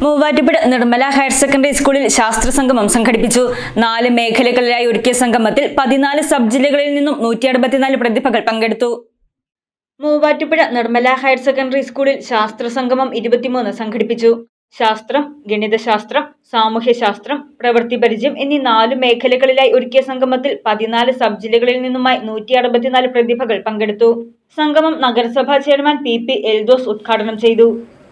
Muvattupuzha Nirmala higher secondary സ്കൂളിൽ ശാസ്ത്ര സംഗമം സംഘടിപ്പിച്ചു നാല് മേഖലകളിലായി ഒരുക്കിയ സംഗമത്തിൽ പതിനാല് സബ് ജില്ലകളിൽ നിന്നും നൂറ്റി അറുപത്തിനാല് പ്രതിഭകൾ പങ്കെടുത്തു മൂവാറ്റുപുഴ നിർമ്മല ഹയർ സെക്കൻഡറി സ്കൂളിൽ ശാസ്ത്ര സംഗമം ഇരുപത്തിമൂന്ന് സംഘടിപ്പിച്ചു ശാസ്ത്രം ഗണിതശാസ്ത്രം സാമൂഹ്യശാസ്ത്രം പ്രവൃത്തി പരിചയം എന്നീ നാല് മേഖലകളിലായി ഒരുക്കിയ സംഗമത്തിൽ പതിനാല് സബ് ജില്ലകളിൽ നിന്നുമായി നൂറ്റി അറുപത്തിനാല് പ്രതിഭകൾ പങ്കെടുത്തു സംഗമം നഗരസഭാ ചെയർമാൻ പി പി എൽദോസ് ഉദ്ഘാടനം ചെയ്തു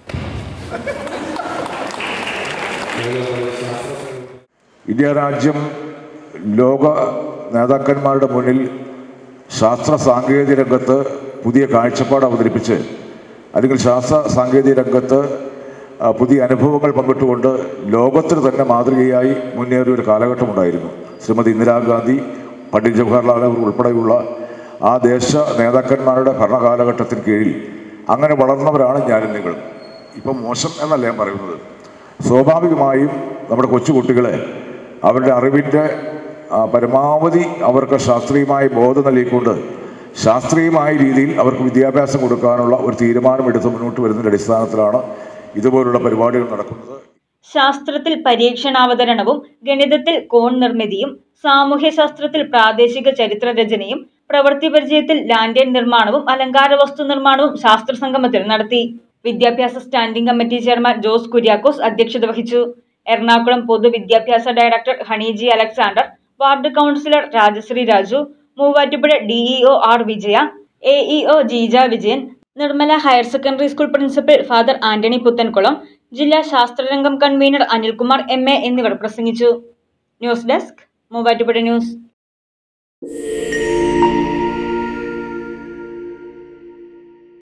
ഇന്ത്യ രാജ്യം ലോക നേതാക്കന്മാരുടെ മുന്നിൽ ശാസ്ത്ര സാങ്കേതിക രംഗത്ത് പുതിയ കാഴ്ചപ്പാട് അവതരിപ്പിച്ച് അല്ലെങ്കിൽ ശാസ്ത്ര സാങ്കേതിക രംഗത്ത് ആ, പുതിയ അനുഭവങ്ങൾ പങ്കിട്ടുകൊണ്ട് ലോകത്തിന് തന്നെ മാതൃകയായി മുന്നേറിയ ഒരു കാലഘട്ടമുണ്ടായിരുന്നു ശ്രീമതി ഇന്ദിരാഗാന്ധി പണ്ഡിറ്റ് ജവഹർലാൽ നെഹ്റു ഉൾപ്പെടെയുള്ള ആ ദേശ നേതാക്കന്മാരുടെ ഭരണകാലഘട്ടത്തിന് കീഴിൽ അങ്ങനെ വളർന്നവരാണ് ഞാനും നിങ്ങളും ഇപ്പം മോശം എന്നല്ല ഞാൻ പറയുന്നത് സ്വാഭാവികമായും നമ്മുടെ കൊച്ചുകുട്ടികളെ അവരുടെ അറിവിൻ്റെ ആ, പരമാവധി അവർക്ക് ശാസ്ത്രീയമായ ബോധം നൽകിക്കൊണ്ട് ശാസ്ത്രീയമായ രീതിയിൽ അവർക്ക് വിദ്യാഭ്യാസം കൊടുക്കാനുള്ള ഒരു തീരുമാനമെടുത്ത് മുന്നോട്ട് വരുന്നതിൻ്റെ അടിസ്ഥാനത്തിലാണ് ഇതുപോലുള്ള പരിപാടികൾ നടക്കുന്നത് ശാസ്ത്രത്തിൽ പരീക്ഷണാവതരണവും ഗണിതത്തിൽ കോൺ നിർമ്മിതിയും സാമൂഹ്യശാസ്ത്രത്തിൽ പ്രാദേശിക ചരിത്ര രചനയും പ്രവൃത്തി പരിചയത്തിൽ ലാൻഡേൺ നിർമ്മാണവും അലങ്കാര വസ്തു നിർമ്മാണവും ശാസ്ത്ര സംഗമത്തിൽ നടത്തി വിദ്യാഭ്യാസ standing committee chairman Jose Kuriakose അധ്യക്ഷത വഹിച്ചു എറണാകുളം പൊതുവിദ്യാഭ്യാസ ഡയറക്ടർ ഹണീജി Alexander ward councillor Rajasree Raju Muvattupuzha DEO R Vijaya AEO Jeeja Vijayan Nirmala higher secondary school principal father Antony Puthenkulam ജില്ലാ ശാസ്ത്രരംഗം കൺവീനർ അനിൽകുമാർ എം എ എന്നിവർ പ്രസംഗിച്ചു ന്യൂസ് ഡെസ്ക് മൂവാറ്റുപുഴ ന്യൂസ്